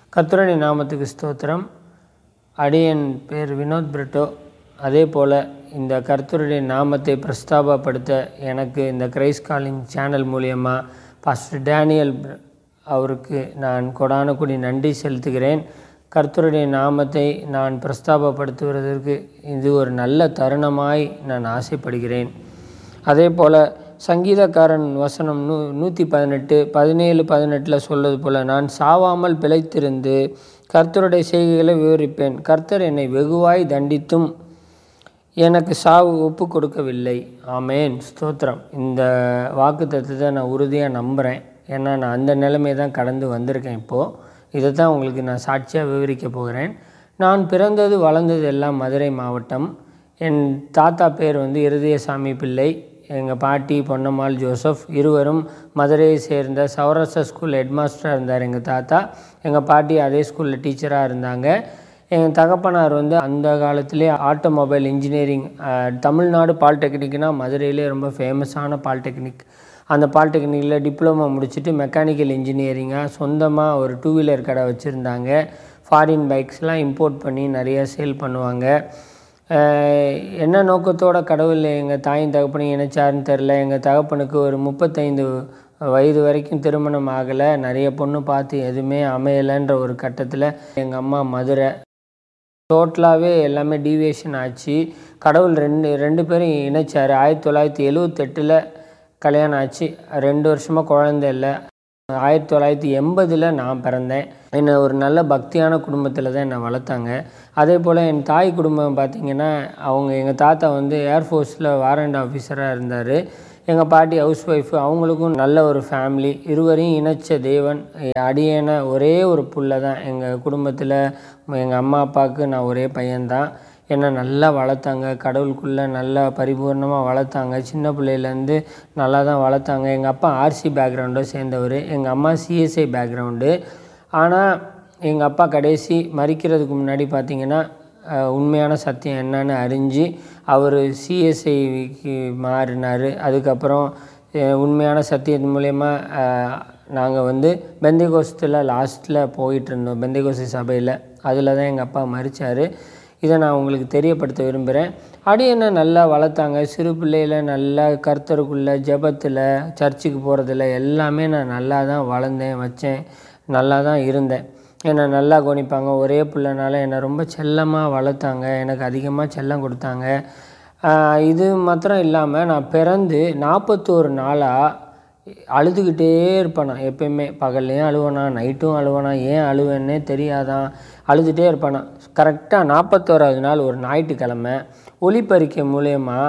கர்த்தருடைய நாமத்துக்கு ஸ்தோத்திரம் அடியன் பேர் வினோத் பிரிட்டோ அதே போல் இந்த கர்த்தருடைய நாமத்தை பிரஸ்தாபப்படுத்த எனக்கு இந்த கிரைஸ் காலிங் சேனல் மூலியமாக பாஸ்டர் டேனியல் பிர- அவருக்கு நான் கொடான கொடி நன்றி செலுத்துகிறேன் கர்த்தருடைய நாமத்தை நான் பிரஸ்தாபப்படுத்துவதற்கு இது ஒரு நல்ல தருணமாய் நான் ஆசைப்படுகிறேன் அதே போல் சங்கீதக்காரன் வசனம் நூ நூற்றி பதினெட்டு பதினேழு பதினெட்டில் சொல்வது போல் நான் சாவாமல் பிழைத்திருந்து கர்த்தருடைய செய்கைகளை விவரிப்பேன் கர்த்தர் என்னை வெகுவாய் தண்டித்தும் எனக்கு சாவு ஒப்பு கொடுக்கவில்லை ஆமேன் ஸ்தோத்திரம் இந்த வாக்கு தத்துவத்தை நான் உறுதியாக நம்புகிறேன் ஏன்னா நான் அந்த நிலைமை தான் கடந்து வந்திருக்கேன் இப்போது இதை தான் உங்களுக்கு நான் சாட்சியாக விவரிக்க போகிறேன் நான் பிறந்தது வளர்ந்தது எல்லாம் மதுரை மாவட்டம் என் தாத்தா பேர் வந்து இருதயசாமி பிள்ளை எங்கள் பாட்டி பொன்னம்மாள் ஜோசப் இருவரும் மதுரையை சேர்ந்த சௌராஷ்டிரா ஸ்கூல் ஹெட்மாஸ்டராக இருந்தார் எங்கள் தாத்தா எங்கள் பாட்டி அதே ஸ்கூலில் டீச்சராக இருந்தாங்க எங்கள் தகப்பனார் வந்து அந்த காலத்திலே ஆட்டோமொபைல் இன்ஜினியரிங் அஹ், தமிழ்நாடு பாலிடெக்னிக்னால் மதுரையிலே ரொம்ப ஃபேமஸான பாலிடெக்னிக் அந்த பாலிடெக்னிக்கில் டிப்ளமோ முடிச்சுட்டு மெக்கானிக்கல் இன்ஜினியரிங்காக சொந்தமாக ஒரு டூ வீலர் கடை வச்சுருந்தாங்க ஃபாரின் பைக்ஸ்லாம் இம்போர்ட் பண்ணி நிறைய சேல் பண்ணுவாங்க அஹ், என்ன நோக்கத்தோட கடவுள் எங்கள் தாயின் தகப்பனையும் இணைச்சாருன்னு தெரில எங்கள் தகப்பனுக்கு ஒரு முப்பத்தைந்து வயது வரைக்கும் திருமணம் ஆகலை நிறைய பொண்ணு பார்த்து எதுவுமே அமையலைன்ற ஒரு கட்டத்தில் எங்கள் அம்மா மதுரை டோட்டலாகவே எல்லாமே டீவியேஷன் ஆச்சு கடவுள் ரெண்டு ரெண்டு பேரும் இணைச்சார் ஆயிரத்தி தொள்ளாயிரத்தி எழுவத்தெட்டில் கல்யாணம் ஆச்சு ரெண்டு வருஷமாக குழந்தை இல்லை ஆயிரத்தி தொள்ளாயிரத்தி எண்பதில் நான் பிறந்தேன் என்னை ஒரு நல்ல பக்தியான குடும்பத்தில் தான் என்னை வளர்த்தாங்க அதே போல் என் தாய் குடும்பம் பார்த்திங்கன்னா அவங்க எங்கள் தாத்தா வந்து ஏர்ஃபோர்ஸில் வாரண்ட் ஆஃபீஸராக இருந்தார் எங்கள் பாட்டி ஹவுஸ் ஒய்ஃபு அவங்களுக்கும் நல்ல ஒரு ஃபேமிலி இருவரையும் இணைச்ச தேவன் அடியேன ஒரே ஒரு புள்ள தான் எங்கள் குடும்பத்தில் எங்கள் அம்மா அப்பாவுக்கு நான் ஒரே பையன்தான் என்னை நல்லா வளர்த்தாங்க கடவுளுக்குள்ளே நல்லா பரிபூர்ணமாக வளர்த்தாங்க சின்ன பிள்ளையிலேருந்து நல்லா தான் வளர்த்தாங்க எங்கள் அப்பா ஆர்சி பேக்ரவுண்டை சேர்ந்தவர் எங்கள் அம்மா சிஎஸ்ஐ பேக்ரவுண்டு ஆனால் எங்கள் அப்பா கடைசி மறிக்கிறதுக்கு முன்னாடி பார்த்தீங்கன்னா அஹ், உண்மையான சத்தியம் என்னன்னு அறிஞ்சு அவர் சிஎஸ்ஐக்கு மாறினார் அதுக்கப்புறம் அஹ், உண்மையான சத்தியத்தின் மூலயமா நாங்கள் வந்து பெந்தைகோஸ்தில் லாஸ்ட்டில் போயிட்டு இருந்தோம் பெந்தைகோஸ்தி சபையில் அதில் தான் எங்கள் அப்பா மறிச்சார் இதை நான் உங்களுக்கு தெரியப்படுத்த விரும்புகிறேன் அடி என்ன நல்லா வளர்த்தாங்க சிறு பிள்ளையில் நல்லா கர்த்தருக்குள்ள ஜெபத்தில் சர்ச்சுக்கு போகிறதுல எல்லாமே நான் நல்லா தான் வளர்ந்தேன் வச்சேன் நல்லா தான் இருந்தேன் என்னை நல்லா கவனிப்பாங்க ஒரே பிள்ளைனால என்னை ரொம்ப செல்லமாக வளர்த்தாங்க எனக்கு அதிகமாக செல்லம் கொடுத்தாங்க ஆஹ் இது மாத்திரம் இல்லாமல் நான் பிறந்து நாற்பத்தோரு நாளாக அழுதுகிட்டே இருப்பேன் நான் எப்பயுமே பகல்லையும் அழுவேனா நைட்டும் அழுவேனா ஏன் அழுவேன்னே தெரியாதான் அழுதுகிட்டே இருப்பேன் நான் கரெக்டாக நாற்பத்தோராவது நாள் ஒரு ஞாயிற்றுக்கிழமை ஒளிப்பறிக்கை மூலயமா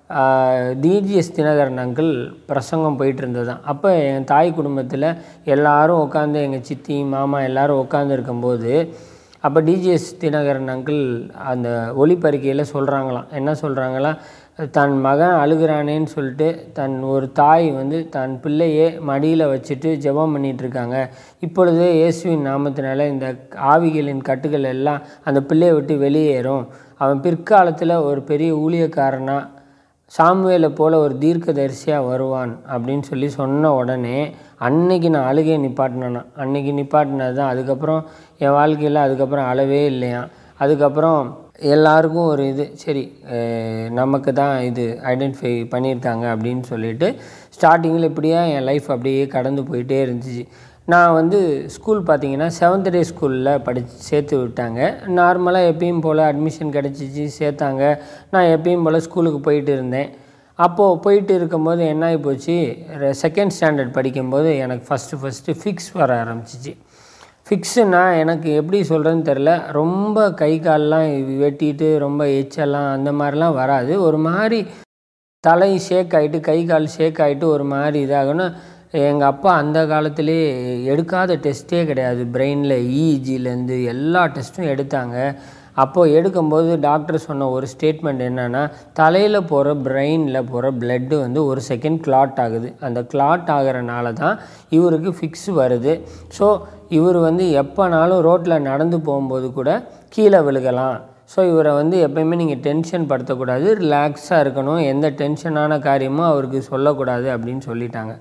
டிஜிஎஸ் தினகரன் அங்கிள் பிரசங்கம் போயிட்டு இருந்ததுதான் அப்போ என் தாய் குடும்பத்தில் எல்லாரும் உட்காந்து எங்கள் சித்தி மாமா எல்லாரும் உட்காந்து இருக்கும்போது அப்போ டிஜிஎஸ் தினகரன் அங்கிள் அந்த ஒளிப்பறிக்கையில் சொல்கிறாங்களாம் என்ன சொல்கிறாங்களா தன் மகன் அழுகிறானேன்னு சொல்லிட்டு தன் ஒரு தாய் வந்து தன் பிள்ளையே மடியில் வச்சுட்டு ஜெபம் பண்ணிட்டு இருக்காங்க இப்பொழுதே இயேசுவின் நாமத்தினால இந்த ஆவிகளின் கட்டுகள் எல்லாம் அந்த பிள்ளையை விட்டு வெளியேறும் அவன் பிற்காலத்தில் ஒரு பெரிய ஊழியக்காரனாக சாமுவேலை போல ஒரு தீர்க்கதரிசியாக வருவான் அப்படின்னு சொல்லி சொன்ன உடனே அன்னைக்கு நான் அழுகையை நிப்பாட்டினேன் அன்னைக்கு நிப்பாட்டினது தான் அதுக்கப்புறம் என் வாழ்க்கையில் அதுக்கப்புறம் அழவே இல்லையா அதுக்கப்புறம் எல்லாருக்கும் ஒரு இது சரி அஹ், நமக்கு தான் இது ஐடென்டிஃபை பண்ணியிருக்காங்க அப்படின்னு சொல்லிட்டு ஸ்டார்டிங்கில் இப்படியே என் லைஃப் அப்படியே கடந்து போயிட்டே இருந்துச்சு நான் வந்து ஸ்கூல் பார்த்தீங்கன்னா செவன்த் டே ஸ்கூலில் படிச்சு சேர்த்து விட்டாங்க நார்மலாக எப்பயும் போல் அட்மிஷன் கிடச்சிச்சு சேர்த்தாங்க நான் எப்பயும் போல் ஸ்கூலுக்கு போயிட்டு இருந்தேன் அப்போது போயிட்டு இருக்கும்போது என்ன ஆகி போச்சு செகண்ட் ஸ்டாண்டர்ட் படிக்கும்போது எனக்கு ஃபஸ்ட்டு ஃபஸ்ட்டு ஃபிக்ஸ் வர ஆரம்பிச்சிச்சு ஃபிக்ஸுனா எனக்கு எப்படி சொல்கிறேன்னு தெரில ரொம்ப கை கால்லாம் வெட்டிட்டு ரொம்ப எச்செல்லாம் அந்த மாதிரிலாம் வராது ஒரு மாதிரி தலை ஷேக் ஆகிட்டு கை கால் ஷேக் ஆகிட்டு ஒரு மாதிரி இதாகணும் எங்கள் அப்பா அந்த காலத்திலே எடுக்காத டெஸ்ட்டே கிடையாது பிரெயினில் இஇஜிலேருந்து எல்லா டெஸ்ட்டும் எடுத்தாங்க அப்போது எடுக்கும்போது டாக்டர் சொன்ன ஒரு ஸ்டேட்மெண்ட் என்னென்னா தலையில் போகிற பிரெயினில் போகிற பிளட்டு வந்து ஒரு செகண்ட் கிளாட் ஆகுது அந்த கிளாட் ஆகிறனால தான் இவருக்கு ஃபிக்ஸ் வருது ஸோ இவர் வந்து எப்போனாலும் ரோட்டில் நடந்து போகும்போது கூட கீழே விழுகலாம் ஸோ இவரை வந்து எப்பயுமே நீங்கள் டென்ஷன் படுத்தக்கூடாது ரிலாக்ஸாக இருக்கணும் எந்த டென்ஷனான காரியமும் அவருக்கு சொல்லக்கூடாது அப்படின்னு சொல்லிட்டாங்க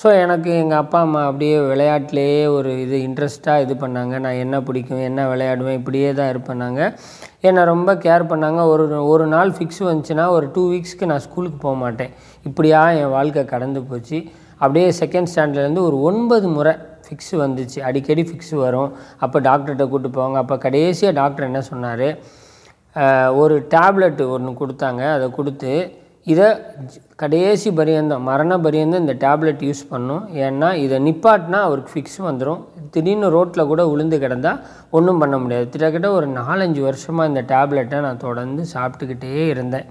ஸோ எனக்கு எங்கள் அப்பா அம்மா அப்படியே விளையாட்டுலேயே ஒரு இது இன்ட்ரெஸ்ட்டாக இது பண்ணாங்க நான் என்ன பிடிக்கும் என்ன விளையாடுவேன் இப்படியே தான் இருப்பேன் நாங்கள் என்னை ரொம்ப கேர் பண்ணாங்க ஒரு ஒரு நாள் ஃபிக்ஸ் வந்துச்சுன்னா ஒரு டூ வீக்ஸ்க்கு நான் ஸ்கூலுக்கு போக மாட்டேன் இப்படியா என் வாழ்க்கை கடந்து போச்சு அப்படியே செகண்ட் ஸ்டாண்டர்ட்லேருந்து ஒரு ஒன்பது முறை ஃபிக்ஸ் வந்துச்சு அடிக்கடி ஃபிக்ஸ் வரும் அப்போ டாக்டர்கிட்ட கூப்பிட்டு போவாங்க அப்போ கடைசியாக டாக்டர் என்ன சொன்னார் ஒரு டேப்லெட் ஒன்று கொடுத்தாங்க அதை கொடுத்து இதை ஜ- கடைசி பரியந்தம் மரண பரியந்தம் இந்த டேப்லெட் யூஸ் பண்ணும் ஏன்னா இதை நிப்பாட்டினா அவருக்கு ஃபிக்ஸ் வந்துடும் திடீர்னு ரோட்டில் கூட விழுந்து கிடந்தா ஒன்றும் பண்ண முடியாது கிட்டத்தட்ட ஒரு நாலஞ்சு வருஷமாக இந்த டேப்லெட்டை நான் தொடர்ந்து சாப்பிட்டுக்கிட்டே இருந்தேன்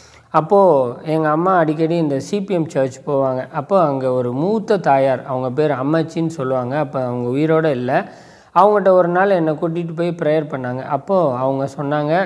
அப்போது எங்கள் அம்மா அடிக்கடி இந்த சிபிஎம் சர்ச் போவாங்க அப்போ அங்கே ஒரு மூத்த தாயார் அவங்க பேர் அம்மாச்சின்னு சொல்லுவாங்க அப்போ அவங்க உயிரோடு இல்லை அவங்ககிட்ட ஒரு நாள் என்னை கூட்டிகிட்டு போய் ப்ரேயர் பண்ணாங்க அப்போது அவங்க சொன்னாங்க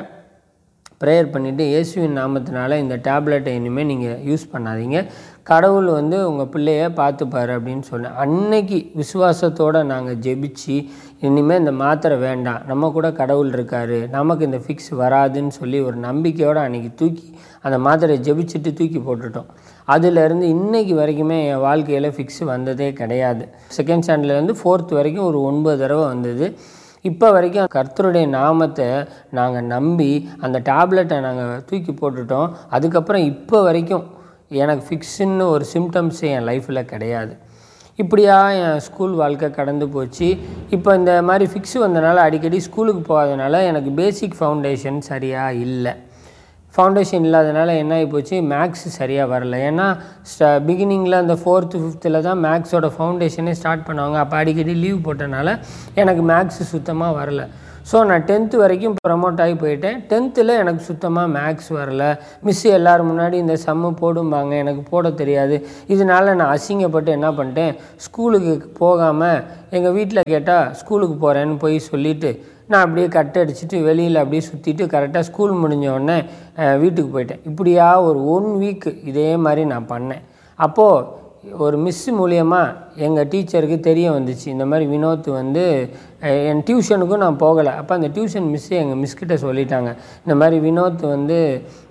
ப்ரேயர் பண்ணிவிட்டு இயேசுவின் நாமத்தினால இந்த டேப்லெட்டை இனிமேல் நீங்கள் யூஸ் பண்ணாதீங்க கடவுள் வந்து உங்கள் பிள்ளைய பார்த்துப்பாரு அப்படின்னு சொன்னேன் அன்னைக்கு விசுவாசத்தோடு நாங்கள் ஜெபிச்சு இனிமேல் இந்த மாத்திரை வேண்டாம் நம்ம கூட கடவுள் இருக்கார் நமக்கு இந்த ஃபிக்ஸ் வராதுன்னு சொல்லி ஒரு நம்பிக்கையோடு அன்றைக்கி தூக்கி அந்த மாத்திரையை ஜெபிச்சுட்டு தூக்கி போட்டுட்டோம் அதிலிருந்து இன்னைக்கு வரைக்குமே என் வாழ்க்கையில் ஃபிக்ஸ் வந்ததே கிடையாது செகண்ட் ஸ்டாண்டர்ட்லேருந்து ஃபோர்த் வரைக்கும் ஒரு ஒன்பது தடவை வந்தது இப்போ வரைக்கும் கர்த்தருடைய நாமத்தை நாங்கள் நம்பி அந்த டேப்லெட்டை நாங்கள் தூக்கி போட்டுட்டோம் அதுக்கப்புறம் இப்போ வரைக்கும் எனக்கு ஃபிக்ஸுன்னு ஒரு சிம்டம்ஸே என் லைஃப்பில் கிடையாது இப்படியா என் ஸ்கூல் வாழ்க்கை கடந்து போச்சு இப்போ இந்த மாதிரி ஃபிக்ஸ் வந்தனால அடிக்கடி ஸ்கூலுக்கு போகாதனால எனக்கு பேசிக் ஃபவுண்டேஷன் சரியாக இல்லை ஃபவுண்டேஷன் இல்லாதனால என்ன ஆகி போச்சு மேக்ஸ் சரியாக வரல ஏன்னா பிகினிங்கில் அந்த ஃபோர்த்து ஃபிஃப்த்தில் தான் மேக்ஸோட ஃபவுண்டேஷனே ஸ்டார்ட் பண்ணுவாங்க அப்போ அடிக்கடி லீவ் போட்டனால எனக்கு மேக்ஸ் சுத்தமாக வரல ஸோ நான் டென்த்து வரைக்கும் ப்ரமோட் ஆகி போயிட்டேன் டென்த்தில் எனக்கு சுத்தமாக மேக்ஸ் வரல மிஸ் எல்லோரும் முன்னாடி இந்த சம்மு போடும்பாங்க எனக்கு போட தெரியாது இதனால நான் அசிங்கப்பட்டு என்ன பண்ணிட்டேன் ஸ்கூலுக்கு போகாமல் எங்கள் வீட்டில் கேட்டால் ஸ்கூலுக்கு போகிறேன்னு போய் சொல்லிவிட்டு நான் அப்படியே கட் அடிச்சுட்டு வெளியில் அப்படியே சுற்றிட்டு கரெக்டாக ஸ்கூல் முடிஞ்ச உடனே அஹ், வீட்டுக்கு போயிட்டேன் இப்படியா ஒரு ஒன் வீக் இதே மாதிரி நான் பண்ணேன் அப்போது ஒரு மிஸ் மூலியமாக எங்கள் டீச்சருக்கு தெரிய வந்துச்சு இந்த மாதிரி வினோத் வந்து அஹ், என் டியூஷனுக்கும் நான் போகலை அப்போ அந்த டியூஷன் மிஸ்ஸு எங்கள் மிஸ்கிட்ட சொல்லிட்டாங்க இந்த மாதிரி வினோத் வந்து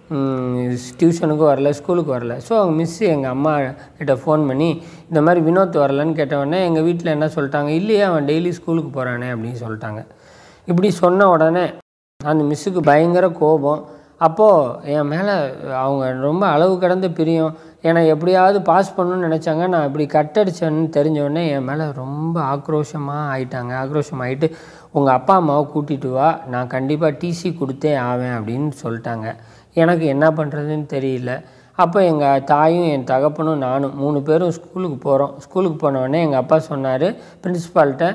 டியூஷனுக்கும் வரல ஸ்கூலுக்கு வரல ஸோ அவங்க மிஸ்ஸு எங்கள் அம்மா கிட்ட ஃபோன் பண்ணி இந்த மாதிரி வினோத் வரலன்னு கேட்டவுடனே எங்கள் வீட்டில் என்ன சொல்லிட்டாங்க இல்லையே அவன் டெய்லி ஸ்கூலுக்கு போகிறானே அப்படின்னு சொல்லிட்டாங்க இப்படி சொன்ன உடனே அந்த மிஸ்ஸுக்கு பயங்கர கோபம் அப்போது என் மேலே அவங்க ரொம்ப அளவு கடந்த பிரியம் என்னை எப்படியாவது பாஸ் பண்ணணும்னு நினச்சாங்க நான் இப்படி கட்டடிச்சேன்னு தெரிஞ்ச உடனே என் மேலே ரொம்ப ஆக்ரோஷமாக ஆயிட்டாங்க ஆக்ரோஷம் ஆகிட்டு உங்கள் அப்பா அம்மாவை கூட்டிகிட்டு வா நான் கண்டிப்பாக டிசி கொடுத்தே ஆவேன் அப்படின்னு சொல்லிட்டாங்க எனக்கு என்ன பண்ணுறதுன்னு தெரியல அப்போ எங்கள் தாயும் என் தகப்பனும் நானும் மூணு பேரும் ஸ்கூலுக்கு போகிறோம் ஸ்கூலுக்கு போன உடனே எங்கள் அப்பா சொன்னார் பிரின்ஸிபால்கிட்ட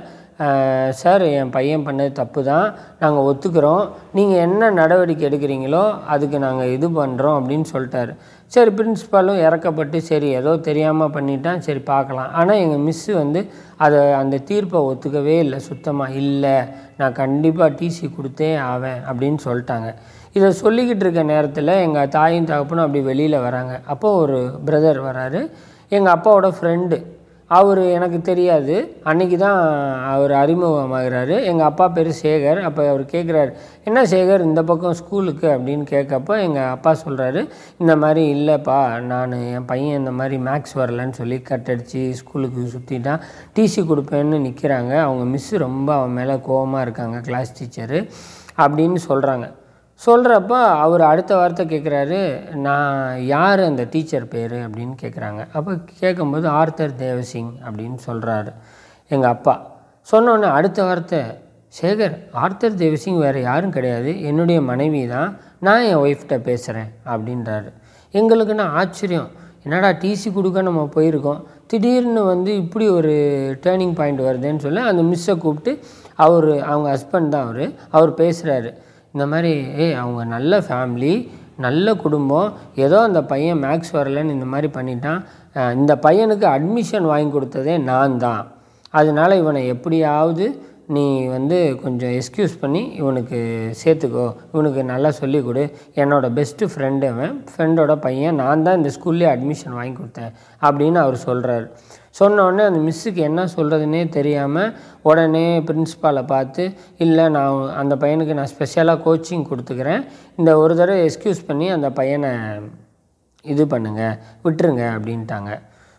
சார் என் பையன் பண்ணது தப்பு தான் நாங்கள் ஒத்துக்கிறோம் நீங்கள் என்ன நடவடிக்கை எடுக்கிறீங்களோ அதுக்கு நாங்கள் இது பண்ணுறோம் அப்படின்னு சொல்லிட்டாரு சரி பிரின்ஸிபாலும் இறக்கப்பட்டு சரி ஏதோ தெரியாமல் பண்ணிட்டான் சரி பார்க்கலாம் ஆனால் எங்கள் மிஸ்ஸு வந்து அதை அந்த தீர்ப்பை ஒத்துக்கவே இல்லை சுத்தமாக இல்லை நான் கண்டிப்பாக டிசி கொடுத்தே ஆவேன் அப்படின்னு சொல்லிட்டாங்க இதை சொல்லிக்கிட்டு இருக்க நேரத்தில் எங்கள் தாயும் தகப்பனும் அப்படி வெளியில் வராங்க அப்போது ஒரு பிரதர் வராரு எங்கள் அப்பாவோட ஃப்ரெண்டு அவர் எனக்கு தெரியாது அன்றைக்கி தான் அவர் அறிமுகமாகிறாரு எங்கள் அப்பா பேர் சேகர் அப்போ அவர் கேட்குறாரு என்ன சேகர் இந்த பக்கம் ஸ்கூலுக்கு அப்படின்னு கேட்கப்போ எங்கள் அப்பா சொல்கிறாரு இந்த மாதிரி இல்லைப்பா நான் என் பையன் இந்த மாதிரி மேக்ஸ் வரலன்னு சொல்லி கட்டடிச்சு ஸ்கூலுக்கு சுற்றிட்டான் டிசி கொடுப்பேன்னு நிற்கிறாங்க அவங்க மிஸ்ஸு ரொம்ப அவன் மேலே கோவமாக இருக்காங்க கிளாஸ் டீச்சரு அப்படின்னு சொல்கிறாங்க சொல்கிறப்ப அவர் அடுத்த வார்த்தை கேட்குறாரு நான் யார் அந்த டீச்சர் பேர் அப்படின்னு கேட்குறாங்க அப்போ கேட்கும்போது ஆர்த்தர் தேவசிங் அப்படின்னு சொல்கிறாரு எங்கள் அப்பா சொன்னோன்னே அடுத்த வார்த்தை சேகர் ஆர்த்தர் தேவசிங் வேறு யாரும் கிடையாது என்னுடைய மனைவி தான் நான் என் ஒய்ஃப்கிட்ட பேசுகிறேன் அப்படின்றாரு எங்களுக்குன்னா ஆச்சரியம் என்னடா டிசி கொடுக்க நம்ம போயிருக்கோம் திடீர்னு வந்து இப்படி ஒரு டேர்னிங் பாயிண்ட் வருதுன்னு சொல்லி அந்த மிஸ்ஸை கூப்பிட்டு அவர் அவங்க ஹஸ்பண்ட் தான் அவர் அவர் பேசுகிறாரு இந்த மாதிரி ஏய் அவங்க நல்ல ஃபேமிலி நல்ல குடும்பம் ஏதோ அந்த பையன் மேக்ஸ் வரலன்னு இந்த மாதிரி பண்ணிட்டான் அஹ் இந்த பையனுக்கு அட்மிஷன் வாங்கி கொடுத்ததே நான் தான் அதனால் இவனை எப்படியாவது நீ வந்து கொஞ்சம் எக்ஸ்கியூஸ் பண்ணி இவனுக்கு சேர்த்துக்கோ இவனுக்கு நல்லா சொல்லிக் கொடு என்னோட பெஸ்ட்டு ஃப்ரெண்டு அவன் ஃப்ரெண்டோட பையன் நான் தான் இந்த ஸ்கூல்லே அட்மிஷன் வாங்கி கொடுத்தேன் அப்படின்னு அவர் சொல்கிறாரு சொன்ன உடனே அந்த மிஸ்ஸுக்கு என்ன சொல்கிறதுனே தெரியாமல் உடனே பிரின்ஸிபாலை பார்த்து இல்லை நான் அந்த பையனுக்கு நான் ஸ்பெஷலாக கோச்சிங் கொடுத்துக்கிறேன் இந்த ஒரு தடவை எக்ஸ்கியூஸ் பண்ணி அந்த பையனை இது பண்ணுங்க விட்டுருங்க அப்படின்ட்டாங்க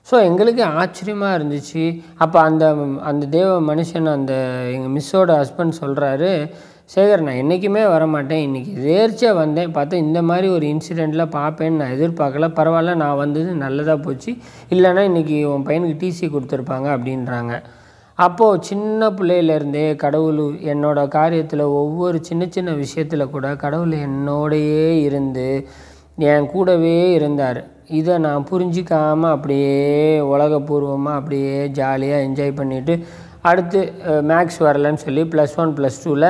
ஸோ எங்களுக்கு ஆச்சரியமாக இருந்துச்சு அப்போ அந்த அந்த தேவ மனுஷன் அந்த எங்கள் மிஸ்ஸோட ஹஸ்பண்ட் சொல்கிறாரு சேகர் நான் என்றைக்குமே வரமாட்டேன் இன்றைக்கி எதேர்ச்சியாக வந்தேன் பார்த்தா இந்த மாதிரி ஒரு இன்சிடெண்ட்டில் பார்ப்பேன்னு நான் எதிர்பார்க்கல பரவாயில்ல நான் வந்தது நல்லதாக போச்சு இல்லைன்னா இன்றைக்கி உன் பையனுக்கு டிசி கொடுத்துருப்பாங்க அப்படின்றாங்க அப்போது சின்ன பிள்ளையிலேருந்தே கடவுள் என்னோட காரியத்தில் ஒவ்வொரு சின்ன சின்ன விஷயத்தில் கூட கடவுள் என்னோடையே இருந்து என் கூடவே இருந்தார் இதை நான் புரிஞ்சிக்காமல் அப்படியே உலகபூர்வமாக அப்படியே ஜாலியாக என்ஜாய் பண்ணிவிட்டு அடுத்து மேக்ஸ் வரலன்னு சொல்லி ப்ளஸ் ஒன் ப்ளஸ் டூவில்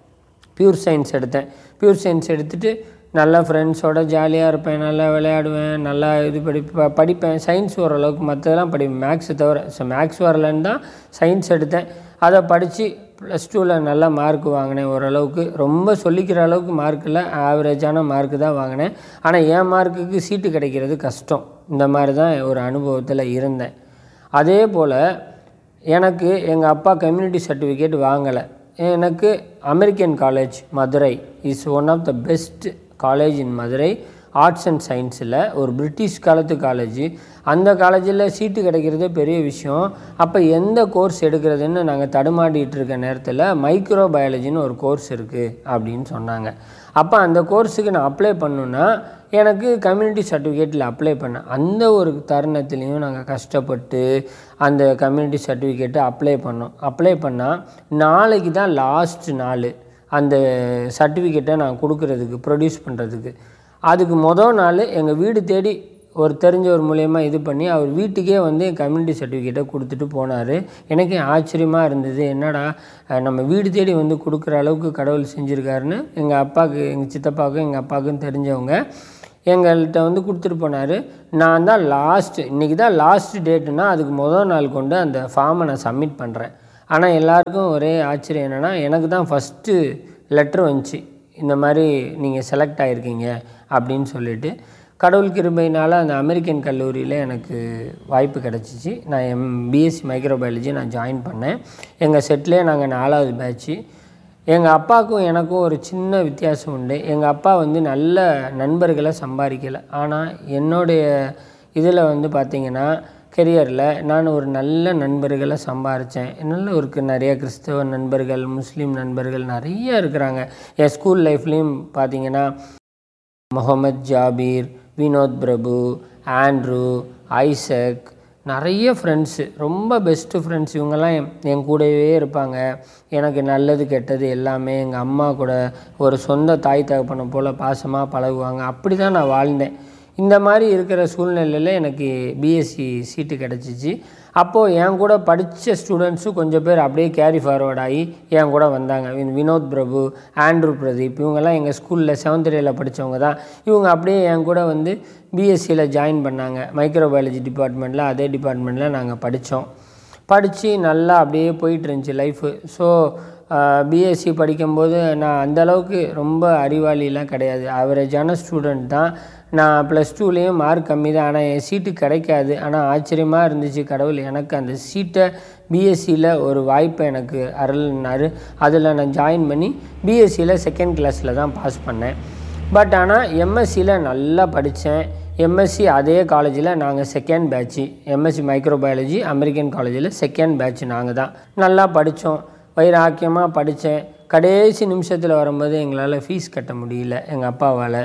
பியூர் சயின்ஸ் எடுத்தேன் பியூர் சயின்ஸ் எடுத்துகிட்டு நல்லா ஃப்ரெண்ட்ஸோட ஜாலியாக இருப்பேன் நல்லா விளையாடுவேன் நல்லா இது படி ப- படிப்பேன் சயின்ஸ் ஓரளவுக்கு மற்றதெல்லாம் படிப்பேன் மேக்ஸை தவிர ஸோ மேக்ஸ் வரலன்னு தான் சயின்ஸ் எடுத்தேன் அதை படித்து ப்ளஸ் டூவில் நல்ல மார்க் வாங்கினேன் ஓரளவுக்கு ரொம்ப சொல்லிக்கிற அளவுக்கு மார்க் இல்லை ஆவரேஜான மார்க்கு தான் வாங்கினேன் ஆனால் என் மார்க்குக்கு சீட்டு கிடைக்கிறது கஷ்டம் இந்த மாதிரி தான் ஒரு அனுபவத்தில் இருந்தேன் அதே போல் எனக்கு எங்கள் அப்பா கம்யூனிட்டி சர்டிஃபிகேட் வாங்கலை எனக்கு American college Madurai is one of the best college in Madurai arts and சயின்ஸில் ஒரு பிரிட்டிஷ் காலத்து காலேஜ் அந்த காலேஜில் சீட்டு கிடைக்கிறதே பெரிய விஷயம் அப்போ எந்த கோர்ஸ் எடுக்கிறதுன்னு நாங்கள் தடுமாடிட்டு இருக்க நேரத்தில் மைக்ரோ பயாலஜின்னு ஒரு கோர்ஸ் இருக்குது அப்படின்னு சொன்னாங்க அப்போ அந்த கோர்ஸுக்கு நான் அப்ளை பண்ணணுன்னா எனக்கு கம்யூனிட்டி சர்டிஃபிகேட்டில் அப்ளை பண்ணேன் அந்த ஒரு தருணத்துலேயும் நாங்கள் கஷ்டப்பட்டு அந்த கம்யூனிட்டி சர்டிஃபிகேட்டை அப்ளை பண்ணோம் அப்ளை பண்ணால் நாளைக்கு தான் லாஸ்ட் நாள் அந்த சர்டிஃபிகேட்டை நான் கொடுக்கறதுக்கு ப்ரொடியூஸ் பண்ணுறதுக்கு அதுக்கு மொதல் நாள் எங்கள் வீடு தேடி ஒரு தெரிஞ்சவர் மூலயமா இது பண்ணி அவர் வீட்டுக்கே வந்து என் கம்யூனிட்டி சர்டிஃபிகேட்டை கொடுத்துட்டு போனார் எனக்கே ஆச்சரியமாக இருந்தது என்னடா அஹ் நம்ம வீடு தேடி வந்து கொடுக்குற அளவுக்கு கடவுள் செஞ்சுருக்காருன்னு எங்கள் அப்பாவுக்கு எங்கள் சித்தப்பாவுக்கும் எங்கள் அப்பாவுக்கும் தெரிஞ்சவங்க எங்கள்கிட்ட வந்து கொடுத்துட்டு போனார் நான் தான் லாஸ்ட்டு இன்றைக்கி தான் லாஸ்ட் டேட்டுனா அதுக்கு முதல் நாள் கொண்டு அந்த ஃபார்மை நான் சப்மிட் பண்ணுறேன் ஆனால் எல்லாருக்கும் ஒரே ஆச்சரியம் என்னென்னா எனக்கு தான் ஃபஸ்ட்டு லெட்ரு வந்துச்சு இந்த மாதிரி நீங்கள் செலக்ட் ஆகிருக்கீங்க அப்படின்னு சொல்லிட்டு கடவுள் கிருபையினால் அந்த அமெரிக்கன் கல்லூரியில் எனக்கு வாய்ப்பு கிடச்சிச்சு நான் எம் பிஎஸ்சி மைக்ரோபயாலஜி நான் ஜாயின் பண்ணேன் எங்கள் செட்லேயே நாங்கள் நாலாவது பேட்ச்சு எங்கள் அப்பாவுக்கும் எனக்கும் ஒரு சின்ன வித்தியாசம் உண்டு எங்கள் அப்பா வந்து நல்ல நண்பர்களை சம்பாதிக்கலை ஆனால் என்னுடைய இதில் வந்து பார்த்திங்கன்னா கெரியரில் நான் ஒரு நல்ல நண்பர்களை சம்பாரித்தேன் நல்ல ஒரு நிறைய கிறிஸ்தவ நண்பர்கள் முஸ்லீம் நண்பர்கள் நிறைய இருக்கிறாங்க என் ஸ்கூல் லைஃப்லேயும் பார்த்தீங்கன்னா முகமது ஜாபீர் வினோத் பிரபு ஆண்ட்ரூ ஐசக் நிறைய ஃப்ரெண்ட்ஸு ரொம்ப பெஸ்ட்டு ஃப்ரெண்ட்ஸ் இவங்கெல்லாம் என் என் கூடவே இருப்பாங்க எனக்கு நல்லது கெட்டது எல்லாமே எங்கள் அம்மா கூட ஒரு சொந்த தாய் தகப்பனை போல் பாசமாக பழகுவாங்க அப்படி தான் நான் வாழ்ந்தேன் இந்த மாதிரி இருக்கிற சூழ்நிலையில் எனக்கு பிஎஸ்சி சீட்டு கிடச்சிச்சு அப்போது என் கூட படித்த ஸ்டூடெண்ட்ஸும் கொஞ்சம் பேர் அப்படியே கேரி ஃபார்வர்ட் ஆகி என் கூட வந்தாங்க வின்- வினோத் பிரபு ஆண்ட்ரூ பிரதீப் இவங்கெல்லாம் எங்கள் ஸ்கூலில் செவன்த் டேயில் படித்தவங்க தான் இவங்க அப்படியே என் கூட வந்து பிஎஸ்சியில் ஜாயின் பண்ணாங்க மைக்ரோபயாலஜி டிபார்ட்மெண்ட்டில் அதே டிபார்ட்மெண்ட்டில் நாங்கள் படித்தோம் படித்து நல்லா அப்படியே போயிட்டு இருந்துச்சு லைஃபு ஸோ பிஎஸ்சி படிக்கும்போது நான் அந்த அளவுக்கு ரொம்ப அறிவாளிலாம் கிடையாது ஆவரேஜான ஸ்டூடெண்ட் தான் நான் ப்ளஸ் டூலேயும் மார்க் கம்மி தான் ஆனால் என் சீட்டு கிடைக்காது ஆனால் ஆச்சரியமாக இருந்துச்சு கடவுள் எனக்கு அந்த சீட்டை பிஎஸ்சியில் ஒரு வாய்ப்பை எனக்கு அருள்னாரு அதில் நான் ஜாயின் பண்ணி பிஎஸ்சியில் செகண்ட் கிளாஸில் தான் பாஸ் பண்ணேன் பட் ஆனால் எம்எஸ்சியில் நல்லா படித்தேன் எம்எஸ்சி அதே காலேஜில் நாங்கள் second batch MSc microbiology American காலேஜில் செகண்ட் பேட்ச் நாங்கள் தான் நல்லா படித்தோம் வைராக்கியமாக படித்தேன் கடைசி நிமிஷத்தில் வரும்போது எங்களால் ஃபீஸ் கட்ட முடியல எங்கள் அப்பாவால்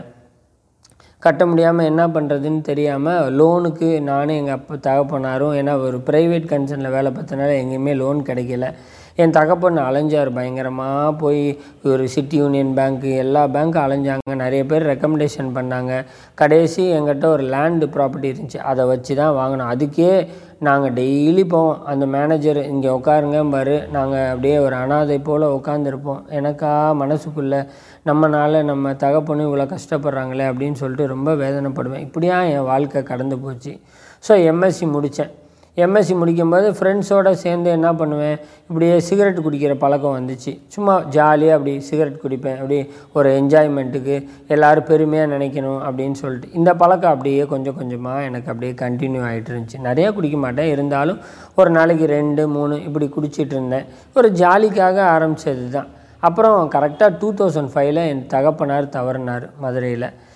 கட்ட முடியாமல் என்ன பண்ணுறதுன்னு தெரியாமல் லோனுக்கு நானும் எங்கள் அப்பா தகப்பனாரும் ஏன்னா ஒரு ப்ரைவேட் கன்சர்னில் வேலை பார்த்தனால எங்கேயுமே லோன் கிடைக்கல என் தகப்பன் அலைஞ்சார் பயங்கரமாக போய் ஒரு சிட்டி யூனியன் பேங்க்கு எல்லா பேங்க்கும் அலைஞ்சாங்க நிறைய பேர் ரெக்கமெண்டேஷன் பண்ணாங்க கடைசி எங்கிட்ட ஒரு லேண்டு ப்ராப்பர்ட்டி இருந்துச்சு அதை வச்சு தான் வாங்கினோம் அதுக்கே நாங்கள் டெய்லி போவோம் அந்த மேனேஜர் இங்கே உட்காருங்க பாரு நாங்கள் அப்படியே ஒரு அனாதை போல் உட்காந்துருப்போம் எனக்கா மனசுக்குள்ளே நம்மனால நம்ம தகப்பனும் இவ்வளோ கஷ்டப்படுறாங்களே அப்படின்னு சொல்லிட்டு ரொம்ப வேதனைப்படுவேன் இப்படியா என் வாழ்க்கை கடந்து போச்சு ஸோ எம்எஸ்சி முடித்தேன் எம்எஸ்சி முடிக்கும்போது ஃப்ரெண்ட்ஸோடு சேர்ந்து என்ன பண்ணுவேன் இப்படியே சிகரெட் குடிக்கிற பழக்கம் வந்துச்சு சும்மா ஜாலியாக அப்படி சிகரெட் குடிப்பேன் அப்படி ஒரு என்ஜாய்மெண்ட்டுக்கு எல்லோரும் பெருமையாக நினைக்கணும் அப்படின்னு சொல்லிட்டு இந்த பழக்கம் அப்படியே கொஞ்சம் கொஞ்சமாக எனக்கு அப்படியே கண்டினியூ ஆகிட்டு இருந்துச்சு நிறையா குடிக்க மாட்டேன் இருந்தாலும் ஒரு நாளைக்கு ரெண்டு மூணு இப்படி குடிச்சிட்டு இருந்தேன் ஒரு ஜாலிக்காக ஆரம்பித்தது தான் அப்புறம் கரெக்டாக டூ தௌசண்ட் ஃபைவ்ல என் தகப்பனார் தவறினார் மதுரையில்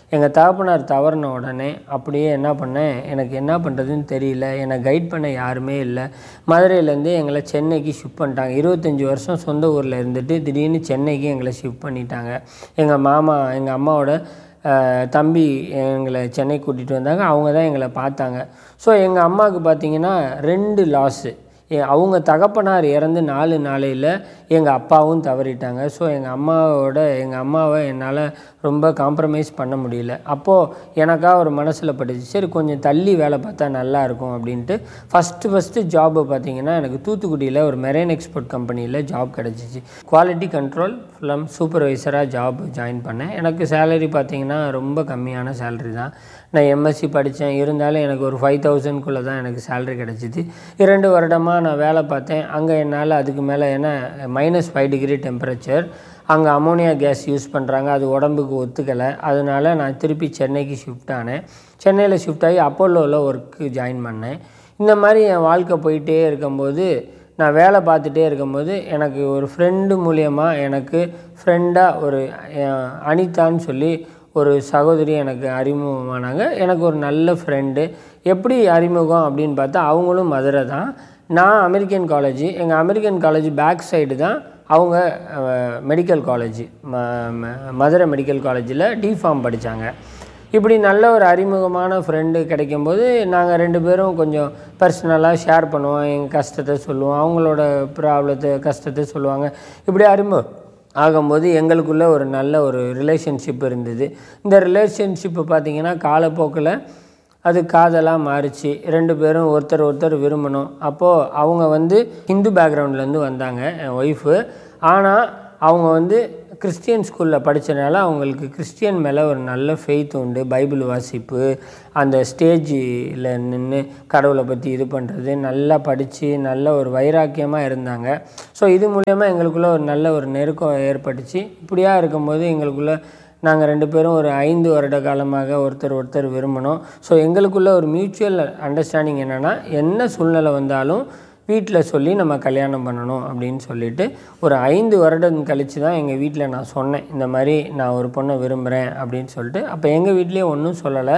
எங்கள் தகப்பனார் தவறின உடனே அப்படியே என்ன பண்ணேன் எனக்கு என்ன பண்ணுறதுன்னு தெரியல என்னை கைட் பண்ண யாருமே இல்லை மதுரையிலேருந்து எங்களை சென்னைக்கு ஷிஃப்ட் பண்ணிட்டாங்க இருபத்தஞ்சி வருஷம் சொந்த ஊரில் இருந்துட்டு திடீர்னு சென்னைக்கு எங்களை ஷிஃப்ட் பண்ணிட்டாங்க எங்கள் மாமா எங்கள் அம்மாவோட அஹ், தம்பி எங்களை சென்னை கூட்டிகிட்டு வந்தாங்க அவங்க தான் எங்களை பார்த்தாங்க ஸோ எங்கள் அம்மாவுக்கு பார்த்தீங்கன்னா ரெண்டு லாஸு அவங்க தகப்பனார் இறந்து நாலு நாளையில் எங்கள் அப்பாவும் தவறிட்டாங்க ஸோ எங்கள் அம்மாவோட எங்கள் அம்மாவை என்னால் ரொம்ப காம்ப்ரமைஸ் பண்ண முடியல அப்போது எனக்கா ஒரு மனசில் பட்டுச்சு சரி கொஞ்சம் தள்ளி வேலை பார்த்தா நல்லா இருக்கும் அப்படின்ட்டு ஃபஸ்ட்டு ஃபஸ்ட்டு ஜாபு பார்த்தீங்கன்னா எனக்கு தூத்துக்குடியில் ஒரு மெரைன் எக்ஸ்போர்ட் கம்பெனியில் ஜாப் கிடச்சிச்சு குவாலிட்டி கண்ட்ரோல் ஃபிலம் சூப்பர்வைசராக ஜாப் ஜாயின் பண்ணேன் எனக்கு சேலரி பார்த்தீங்கன்னா ரொம்ப கம்மியான சேலரி தான் நான் எம்எஸ்சி படித்தேன் இருந்தாலும் எனக்கு ஒரு ஃபைவ் தௌசண்ட்குள்ளே தான் எனக்கு சேலரி கிடச்சிது இரண்டு வருடமாக நான் வேலை பார்த்தேன் அங்கே என்னால் அதுக்கு மேலே ஏன்னா மைனஸ் ஃபைவ் டிகிரி டெம்பரேச்சர் அங்கே அமோனியா கேஸ் யூஸ் பண்ணுறாங்க அது உடம்புக்கு ஒத்துக்கலை அதனால நான் திருப்பி சென்னைக்கு ஷிஃப்ட் ஆனேன் சென்னையில் ஷிஃப்ட் ஆகி அப்போலோவில் ஒர்க்கு ஜாயின் பண்ணேன் இந்த மாதிரி என் வாழ்க்கை போயிட்டே இருக்கும்போது நான் வேலை பார்த்துட்டே இருக்கும்போது எனக்கு ஒரு ஃப்ரெண்டு மூலியமாக எனக்கு ஃப்ரெண்டாக ஒரு அஹ், அனிதான்னு சொல்லி ஒரு சகோதரி எனக்கு அறிமுகமானாங்க எனக்கு ஒரு நல்ல ஃப்ரெண்டு எப்படி அறிமுகம் அப்படின்னு பார்த்தா அவங்களும் மதுரை தான் நான் அமெரிக்கன் காலேஜ் எங்கள் அமெரிக்கன் காலேஜ் பேக் சைடு தான் அவங்க மெடிக்கல் காலேஜ் ம ம- மதுரை மெடிக்கல் காலேஜில் டிஃபார்ம் படித்தாங்க இப்படி நல்ல ஒரு அறிமுகமான ஃப்ரெண்டு கிடைக்கும்போது நாங்கள் ரெண்டு பேரும் கொஞ்சம் பர்சனலாக ஷேர் பண்ணுவோம் எங்கள் கஷ்டத்தை சொல்லுவோம் அவங்களோட ப்ராப்ளத்தை கஷ்டத்தை சொல்லுவாங்க இப்படி அறிமுகம் ஆகும்போது எங்களுக்குள்ள ஒரு நல்ல ஒரு ரிலேஷன்ஷிப் இருந்தது இந்த ரிலேஷன்ஷிப்பு பார்த்திங்கன்னா காலப்போக்கில் அது காதலாக மாறிச்சு ரெண்டு பேரும் ஒருத்தர் ஒருத்தர் விரும்பணும் அப்போது அவங்க வந்து ஹிந்து பேக்ரவுண்ட்லேருந்து வந்தாங்க என் ஒய்ஃபு ஆனால் அவங்க வந்து கிறிஸ்டியன் ஸ்கூலில் படித்தனால அவங்களுக்கு கிறிஸ்டியன் மேலே ஒரு நல்ல ஃபெய்த் உண்டு பைபிள் வாசிப்பு அந்த ஸ்டேஜில் நின்று கடவுளை பற்றி இது பண்ணுறது நல்லா படித்து நல்ல ஒரு வைராக்கியமாக இருந்தாங்க ஸோ இது மூலயமா எங்களுக்குள்ள ஒரு நல்ல ஒரு நெருக்கம் ஏற்பட்டுச்சு இப்படியா இருக்கும்போது எங்களுக்குள்ள நாங்கள் ரெண்டு பேரும் ஒரு ஐந்து வருட காலமாக ஒருத்தர் ஒருத்தர் விரும்பினோம் ஸோ எங்களுக்குள்ள ஒரு மியூச்சுவல் அண்டர்ஸ்டாண்டிங் என்னென்னா என்ன சூழ்நிலை வந்தாலும் வீட்டில் சொல்லி நம்ம கல்யாணம் பண்ணணும் அப்படின்னு சொல்லிட்டு ஒரு ஐந்து வருடம் கழித்து தான் எங்கள் வீட்டில் நான் சொன்னேன் இந்த மாதிரி நான் ஒரு பொண்ணை விரும்புகிறேன் அப்படின்னு சொல்லிட்டு அப்போ எங்கள் வீட்லேயே ஒன்றும் சொல்லலை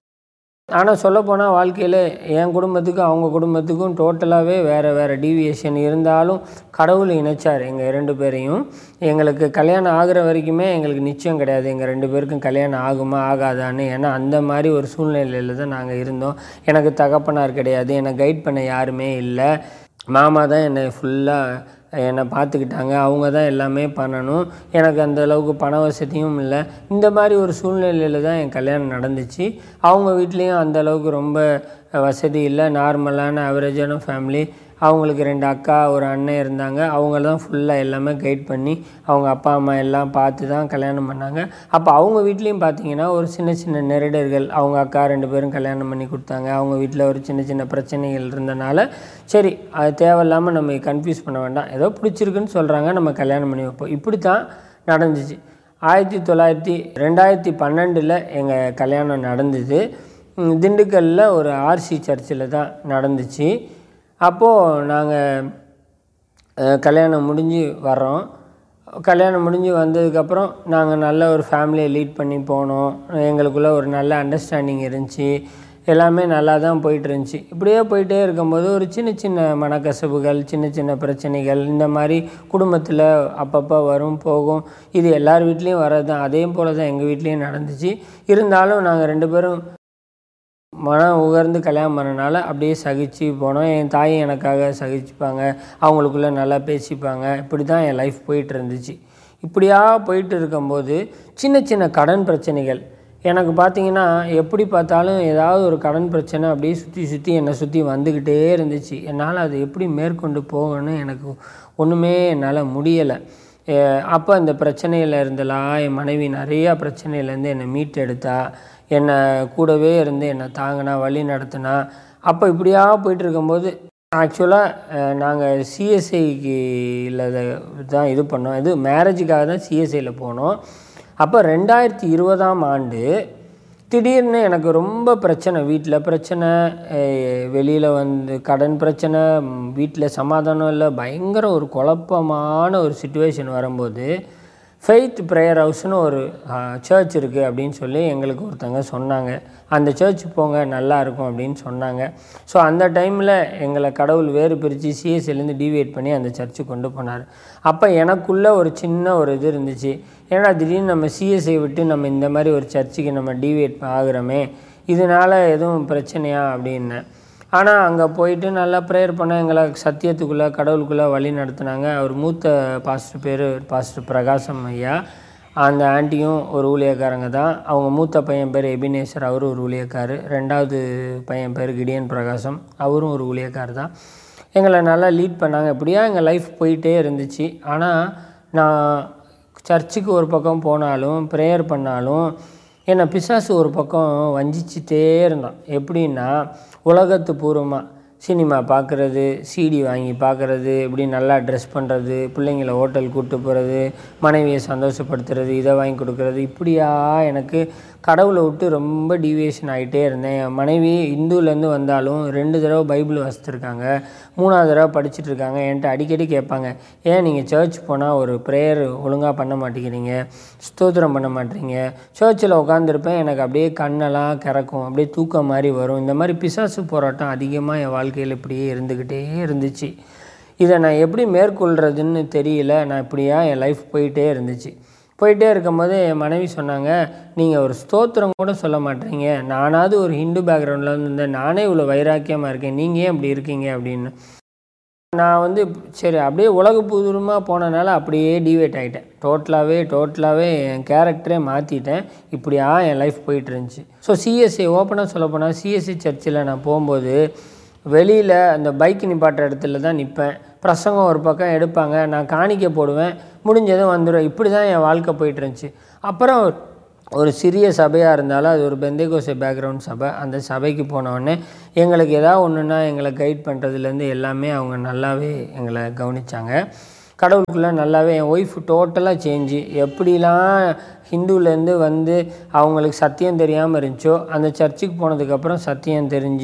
ஆனால் சொல்லப்போனால் வாழ்க்கையில் என் குடும்பத்துக்கும் அவங்க குடும்பத்துக்கும் டோட்டலாகவே வேறு வேறு டீவியேஷன் இருந்தாலும் கடவுள் இணைச்சார் எங்கள் இரண்டு பேரையும் எங்களுக்கு கல்யாணம் ஆகுற வரைக்குமே எங்களுக்கு நிச்சயம் கிடையாது எங்கள் ரெண்டு பேருக்கும் கல்யாணம் ஆகுமா ஆகாதான்னு ஏன்னா அந்த மாதிரி ஒரு சூழ்நிலையில் தான் நாங்கள் இருந்தோம் எனக்கு தகப்பனார் கிடையாது என்னை கைட் பண்ண யாருமே இல்லை மாமா தான் என்னை ஃபுல்லாக என்னை பார்த்துக்கிட்டாங்க அவங்க தான் எல்லாமே பண்ணணும் எனக்கு அந்த அளவுக்கு பண வசதியும் இல்லை இந்த மாதிரி ஒரு சூழ்நிலையில் தான் என் கல்யாணம் நடந்துச்சு அவங்க வீட்லேயும் அந்த அளவுக்கு ரொம்ப வசதி இல்லை நார்மலான அவரேஜான ஃபேமிலி அவங்களுக்கு ரெண்டு அக்கா ஒரு அண்ணன் இருந்தாங்க அவங்க தான் ஃபுல்லாக எல்லாமே கைட் பண்ணி அவங்க அப்பா அம்மா எல்லாம் பார்த்து தான் கல்யாணம் பண்ணாங்க அப்போ அவங்க வீட்லேயும் பார்த்தீங்கன்னா ஒரு சின்ன சின்ன நெருடர்கள் அவங்க அக்கா ரெண்டு பேரும் கல்யாணம் பண்ணி கொடுத்தாங்க அவங்க வீட்டில் ஒரு சின்ன சின்ன பிரச்சனைகள் இருந்தனால சரி அது தேவையில்லாமல் நம்ம கன்ஃபியூஸ் பண்ண வேண்டாம் ஏதோ பிடிச்சிருக்குன்னு சொல்கிறாங்க நம்ம கல்யாணம் பண்ணி வைப்போம் இப்படி தான் நடந்துச்சு ஆயிரத்தி தொள்ளாயிரத்தி ரெண்டாயிரத்தி பன்னெண்டில் எங்கள் கல்யாணம் நடந்தது ம், திண்டுக்கல்லில் ஒரு ஆர்சி சர்ச்சில் தான் நடந்துச்சு அப்போது நாங்கள் கல்யாணம் முடிஞ்சு வர்றோம் கல்யாணம் முடிஞ்சு வந்ததுக்கப்புறம் நாங்கள் நல்ல ஒரு ஃபேமிலியை லீட் பண்ணி போனோம் எங்களுக்குள்ள ஒரு நல்ல அண்டர்ஸ்டாண்டிங் இருந்துச்சு எல்லாமே நல்லா தான் போயிட்டு இருந்துச்சு இப்படியே போயிட்டே இருக்கும்போது ஒரு சின்ன சின்ன மனக்கசப்புகள் சின்ன சின்ன பிரச்சனைகள் இந்த மாதிரி குடும்பத்தில் அப்பப்போ வரும் போகும் இது எல்லார் வீட்லேயும் வர்றது தான் அதே போல் தான் எங்கள் வீட்லேயும் நடந்துச்சு இருந்தாலும் நாங்கள் ரெண்டு பேரும் மனம் உகர்ந்து கல்யாணம் பண்ணனால அப்படியே சகிச்சு போனோம் என் தாயும் எனக்காக சகிச்சுப்பாங்க அவங்களுக்குள்ளே நல்லா பேசிப்பாங்க இப்படி தான் என் லைஃப் போயிட்டு இருந்துச்சு இப்படியா போயிட்டு இருக்கும்போது சின்ன சின்ன கடன் பிரச்சனைகள் எனக்கு பார்த்தீங்கன்னா எப்படி பார்த்தாலும் ஏதாவது ஒரு கடன் பிரச்சனை அப்படியே சுற்றி சுற்றி என்னை சுற்றி வந்துக்கிட்டே இருந்துச்சு என்னால் அது எப்படி மேற்கொண்டு போகணும்னு எனக்கு ஒன்றுமே என்னால் முடியலை அப்போ இந்த பிரச்சனையில் இருந்தலாம் என் மனைவி நிறையா பிரச்சனையிலேருந்து என்னை மீட்டெடுத்தா என்னை கூடவே இருந்து என்னை தாங்கினா வழி நடத்தினா அப்போ இப்படியா போயிட்டு இருக்கும்போது ஆக்சுவலாக நாங்கள் சிஎஸ்ஐக்கில் தான் இது பண்ணோம் இது மேரேஜுக்காக தான் சிஎஸ்ஐயில் போனோம் அப்போ ரெண்டாயிரத்தி இருபதாம் ஆண்டு திடீர்னு எனக்கு ரொம்ப பிரச்சனை வீட்டில் பிரச்சனை வெளியில் வந்து கடன் பிரச்சனை வீட்டில் சமாதானம் இல்லை பயங்கர ஒரு குழப்பமான ஒரு சுச்சுவேஷன் வரும்போது ஃபெய்த் ப்ரேயர் ஹவுஸ்னு ஒரு சர்ச் இருக்குது அப்படின்னு சொல்லி எங்களுக்கு ஒருத்தங்க சொன்னாங்க அந்த சர்ச் போங்க நல்லா இருக்கும் அப்படின்னு சொன்னாங்க ஸோ அந்த டைமில் எங்களை கடவுள் வேறு பிரித்து சிஎஸ்சிலேருந்து டிவியேட் பண்ணி அந்த சர்ச்சுக்கு கொண்டு போனார் அப்போ எனக்குள்ளே ஒரு சின்ன ஒரு இது இருந்துச்சு ஏன்னா திடீர்னு நம்ம சிஎஸ்ஐ விட்டு நம்ம இந்த மாதிரி ஒரு சர்ச்சுக்கு நம்ம டிவியேட் ஆகுறோமே இதனால் எதுவும் பிரச்சனையா அப்படின்னேன் ஆனால் அங்கே போயிட்டு நல்லா ப்ரேயர் பண்ண எங்களை சத்தியத்துக்குள்ளே கடவுளுக்குள்ளே வழி நடத்துனாங்க அவர் மூத்த பாஸ்டர் பேர் பாஸ்டர் பிரகாசம் ஐயா அந்த ஆண்டியும் ஒரு ஊழியக்காரங்க தான் அவங்க மூத்த பையன் பேர் எபினேசர் அவரும் ஒரு ஊழியக்காரு ரெண்டாவது பையன் பேர் கிடியன் பிரகாசம் அவரும் ஒரு ஊழியக்கார் தான் எங்களை நல்லா லீட் பண்ணாங்க எப்படியா எங்கள் லைஃப் போயிட்டே இருந்துச்சு ஆனால் நான் சர்ச்சுக்கு ஒரு பக்கம் போனாலும் ப்ரேயர் பண்ணாலும் என்னை பிசாசு ஒரு பக்கம் வஞ்சிச்சிட்டே இருந்தான் எப்படின்னா உலகத்து பூர்வமாக சினிமா பார்க்குறது சிடி வாங்கி பார்க்குறது இப்படி நல்லா ட்ரெஸ் பண்ணுறது பிள்ளைங்கள ஹோட்டல் கூப்பிட்டு போகிறது மனைவியை சந்தோஷப்படுத்துறது இதை வாங்கி கொடுக்குறது இப்படியா எனக்கு கடவுளை விட்டு ரொம்ப டீவியேஷன் ஆகிட்டே இருந்தேன் என் மனைவி இந்துலேருந்து வந்தாலும் ரெண்டு தடவை பைபிள் வாசித்துருக்காங்க மூணாவது தடவை படிச்சுட்டு இருக்காங்க என்கிட்ட அடிக்கடி கேட்பாங்க ஏன் நீங்கள் சர்ச் போனால் ஒரு ப்ரேயர் ஒழுங்காக பண்ண மாட்டேங்கிறீங்க ஸ்தோத்திரம் பண்ண மாட்டீங்க சர்ச்சில் உட்காந்துருப்பேன் எனக்கு அப்படியே கண்ணெல்லாம் கிறக்கும் அப்படியே தூக்கம் மாதிரி வரும் இந்த மாதிரி பிசாசு போராட்டம் அதிகமாக என் வாழ்க்கையில் இப்படியே இருந்துக்கிட்டே இருந்துச்சு இதை நான் எப்படி மேற்கொள்கிறதுன்னு தெரியல நான் இப்படியா என் லைஃப் போயிட்டே இருந்துச்சு போயிட்டே இருக்கும்போது என் மனைவி சொன்னாங்க நீங்கள் ஒரு ஸ்தோத்திரம் கூட சொல்ல மாட்டீங்க நானாவது ஒரு ஹிந்து பேக்ரவுண்டில் வந்து இருந்தேன் நானே இவ்வளோ வைராக்கியமாக இருக்கேன் நீங்கள் ஏன் இப்படி இருக்கீங்க அப்படின்னு நான் வந்து சரி அப்படியே உலக பூர்வமாக போனனால அப்படியே டிவேட் ஆகிட்டேன் டோட்டலாகவே டோட்டலாகவே என் கேரக்டரே மாற்றிட்டேன் இப்படியா என் லைஃப் போயிட்டு இருந்துச்சு ஸோ சிஎஸ்சி ஓப்பனாக சொல்ல போனால் சிஎஸ்சி சர்ச்சில் நான் போகும்போது வெளியில் அந்த பைக் நிப்பாட்டுற இடத்துல தான் நிற்பேன் பிரசங்கம் ஒரு பக்கம் எடுப்பாங்க நான் காணிக்க போடுவேன் முடிஞ்சதும் வந்துடும் இப்படி தான் என் வாழ்க்கை போயிட்டு இருந்துச்சு அப்புறம் ஒரு சிறிய சபையாக இருந்தாலும் அது ஒரு பெந்தைகோசை பேக்ரவுண்ட் சபை அந்த சபைக்கு போனவுடனே எங்களுக்கு ஏதாவது ஒன்றுனா எங்களை கைட் பண்ணுறதுலேருந்து எல்லாமே அவங்க நல்லாவே எங்களை கவனித்தாங்க கடவுளுக்குள்ளே நல்லாவே என் ஒய்ஃப் டோட்டலாக சேஞ்சு எப்படிலாம் ஹிந்துலேருந்து வந்து அவங்களுக்கு சத்தியம் தெரியாமல் இருந்துச்சோ அந்த சர்ச்சுக்கு போனதுக்கப்புறம் சத்தியம் தெரிஞ்சு